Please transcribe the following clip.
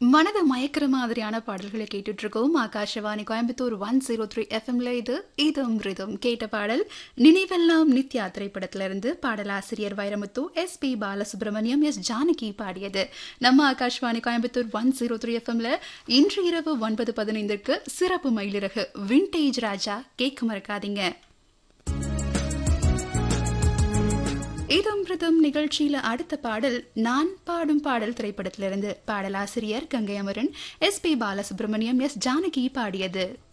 மனதை மயக்கிற மாதிரியான பாடல்களை கேட்டுட்டு இருக்கோம் Akashvani Coimbatore one zero three எஃப்எம்ல இது இதம் ரிதம் கேட்ட பாடல் நினைவெல்லாம் நித்யா திரைப்படத்திலிருந்து பாடலாசிரியர் Vairamuthu S P Balasubrahmanyam S Janaki பாடியது நம்ம Akashvani Coimbatore one zero three எஃப்எம்ல இன்று இரவு ஒன்பது பதினைந்திற்கு சிறப்பு மயிலிறகு விண்டேஜ் ராஜா கேட்க மறக்காதீங்க இதம் பிரதம் நிகழ்ச்சியில அடுத்த பாடல் நான் பாடும் பாடல் திரைப்படத்திலிருந்து பாடலாசிரியர் Gangai Amaran S P Balasubrahmanyam S Janaki பாடியது